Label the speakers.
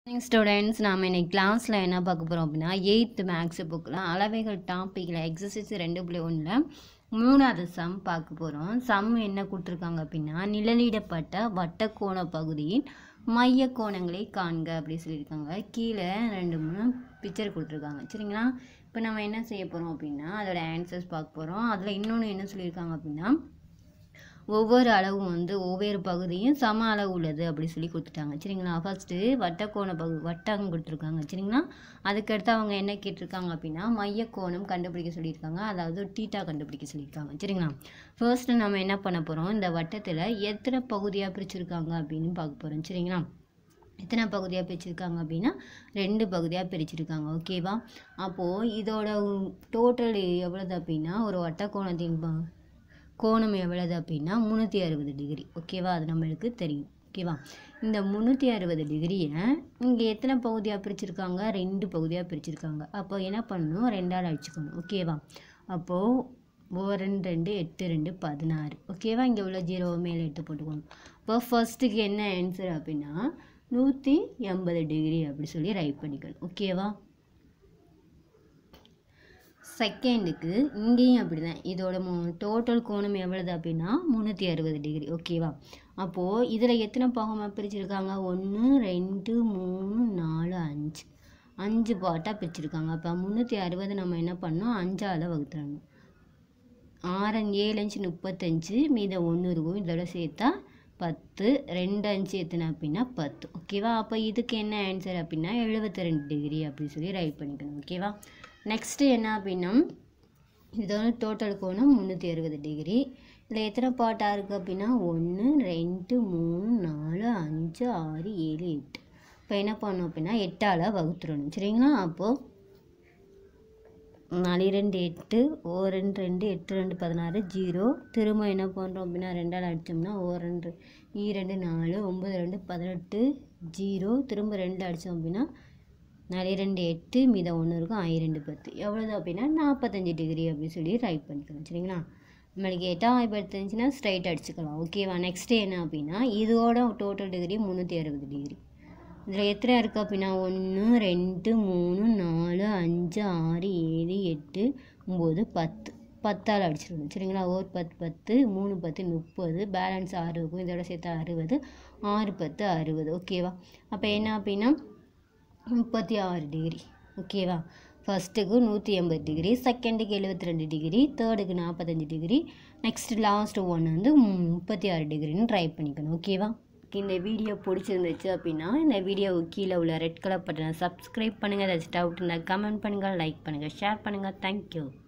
Speaker 1: students நாம் இன்னைக்கு கிளாஸில் என்ன பார்க்க போகிறோம் அப்படின்னா எயித்து மேக்ஸ் புக்கில் அளவைகள் டாப்பிக்கில் எக்ஸசைஸ் ரெண்டு புள்ளி ஒன்றில் மூணாவது சம் பார்க்க போகிறோம் சம் என்ன கொடுத்துருக்காங்க அப்படின்னா நிழலிடப்பட்ட வட்டக்கோண பகுதியின் மைய கோணங்களை காண்க அப்படி சொல்லியிருக்காங்க கீழே ரெண்டு மூணு பிக்சர் கொடுத்துருக்காங்க சரிங்களா இப்போ நம்ம என்ன செய்ய போகிறோம் அப்படின்னா அதோட ஆன்சர்ஸ் பார்க்க போகிறோம் அதில் இன்னொன்று என்ன சொல்லியிருக்காங்க அப்படின்னா ஒவ்வொரு அளவும் வந்து ஒவ்வொரு பகுதியும் சம அளவு உள்ளது அப்படி சொல்லி கொடுத்துட்டாங்க சரிங்களா ஃபஸ்ட்டு வட்டக்கோண பகு வட்டம் கொடுத்துருக்காங்க சரிங்களா அதுக்கடுத்து அவங்க என்ன கேட்டிருக்காங்க அப்படின்னா மையக்கோணம் கண்டுபிடிக்க சொல்லியிருக்காங்க அதாவது டீட்டா கண்டுபிடிக்க சொல்லியிருக்காங்க சரிங்களா ஃபர்ஸ்ட்டு நம்ம என்ன பண்ண போகிறோம் இந்த வட்டத்தில் எத்தனை பகுதியாக பிரிச்சிருக்காங்க அப்படின்னு பார்க்க போகிறோம் சரிங்களா எத்தனை பகுதியாக பிரிச்சிருக்காங்க அப்படின்னா ரெண்டு பகுதியாக பிரிச்சிருக்காங்க ஓகேவா அப்போது இதோட டோட்டல் எவ்வளவு அப்படின்னா ஒரு வட்டக்கோணத்தின் ப- கோணம் எவ்வளவு அப்படின்னா முந்நூற்றி அறுபது டிகிரி ஓகேவா அது நம்மளுக்கு தெரியும் ஓகேவா இந்த முந்நூற்றி அறுபது டிகிரியை இங்கே எத்தனை பகுதியாக பிரிச்சிருக்காங்க ரெண்டு பகுதியாக பிரிச்சிருக்காங்க அப்போ என்ன பண்ணணும் ரெண்டால் அடிச்சுக்கணும் ஓகேவா அப்போது ஓ ரெண்டு ரெண்டு எட்டு ரெண்டு பதினாறு ஓகேவா இங்கே உள்ள ஜீரோ மேலே எடுத்து போட்டுக்கணும் இப்போ ஃபர்ஸ்ட்டுக்கு என்ன ஆன்சர் அப்படின்னா நூற்றி எண்பது டிகிரி அப்படி சொல்லி ரைட் பண்ணிக்கணும் ஓகேவா செகண்டுக்கு இங்கேயும் அப்படி தான் இதோட டோட்டல் கோணம் எவ்வளவு அப்படின்னா முந்நூற்றி அறுபது டிகிரி ஓகேவா அப்போது இதில் எத்தனை பாகமாக பிரிச்சிருக்காங்க ஒன்று ரெண்டு மூணு நாலு அஞ்சு அஞ்சு பாட்டாக பிரிச்சிருக்காங்க அப்போ முந்நூற்றி அறுபது நம்ம என்ன பண்ணோம் அஞ்சால் வகுத்துறணும் ஆறு ஏழு அஞ்சு முப்பத்தஞ்சு மீதம் ஒன்று இருக்கும் இதோட சேர்த்தா பத்து ரெண்டு அஞ்சு எத்தனை அப்படின்னா பத்து ஓகேவா அப்போ இதுக்கு என்ன ஆன்சர் அப்படின்னா எழுபத்தி ரெண்டு டிகிரி அப்படி சொல்லி ரைட் பண்ணிக்கணும் ஓகேவா நெக்ஸ்ட்டு என்ன அப்படின்னா இதோட டோட்டல் கோணம் முந்நூற்றி அறுபது டிகிரி இதில் எத்தனை பாட்டாக இருக்குது அப்படின்னா ஒன்று ரெண்டு மூணு நாலு அஞ்சு ஆறு ஏழு எட்டு இப்போ என்ன பண்ணணும் அப்படின்னா எட்டால் வகுத்துடணும் சரிங்களா அப்போது நாலு ரெண்டு எட்டு ஓ ரெண்டு ரெண்டு எட்டு ரெண்டு பதினாறு ஜீரோ திரும்ப என்ன பண்ணுறோம் அப்படின்னா ரெண்டால் அடித்தோம்னா ஓ ரெண்டு ஈ ரெண்டு நாலு ஒம்பது ரெண்டு பதினெட்டு ஜீரோ திரும்ப ரெண்டு அடித்தோம் அப்படின்னா நாலு ரெண்டு எட்டு மீதம் ஒன்று இருக்கும் ஆயிரம் ரெண்டு பத்து எவ்வளவு அப்படின்னா நாற்பத்தஞ்சு டிகிரி அப்படின்னு சொல்லி ரைட் பண்ணிக்கலாம் சரிங்களா நம்மளுக்கு எட்டாம் வாய்ப்பு எடுத்துச்சுன்னா ஸ்ட்ரைட் அடிச்சுக்கலாம் ஓகேவா நெக்ஸ்ட்டு என்ன அப்படின்னா இதோட டோட்டல் டிகிரி முந்நூற்றி அறுபது டிகிரி இதில் எத்தனை இருக்குது அப்படின்னா ஒன்று ரெண்டு மூணு நாலு அஞ்சு ஆறு ஏழு எட்டு ஒம்பது பத்து பத்தால் அடிச்சிடணும் சரிங்களா ஒரு பத்து பத்து மூணு பத்து முப்பது பேலன்ஸ் ஆறு இருக்கும் இதோட சேர்த்து அறுபது ஆறு பத்து அறுபது ஓகேவா அப்போ என்ன அப்படின்னா முப்பத்தி ஆறு டிகிரி ஓகேவா ஃபஸ்ட்டுக்கு நூற்றி எண்பது டிகிரி செகண்டுக்கு எழுபத்தி ரெண்டு டிகிரி தேர்டுக்கு நாற்பத்தஞ்சு டிகிரி நெக்ஸ்ட் லாஸ்ட் ஒன்று வந்து முப்பத்தி ஆறு டிகிரின்னு ட்ரை பண்ணிக்கணும் ஓகேவா இந்த வீடியோ பிடிச்சிருந்துச்சு அப்படின்னா இந்த வீடியோவுக்கு கீழே உள்ள ரெட் கலர் பட்டனை சப்ஸ்கிரைப் பண்ணுங்கள் ஏதாச்சும் டவுட் இருந்தால் கமெண்ட் பண்ணுங்கள் லைக் பண்ணுங்கள் ஷேர் பண்ணுங்கள் தேங்க்யூ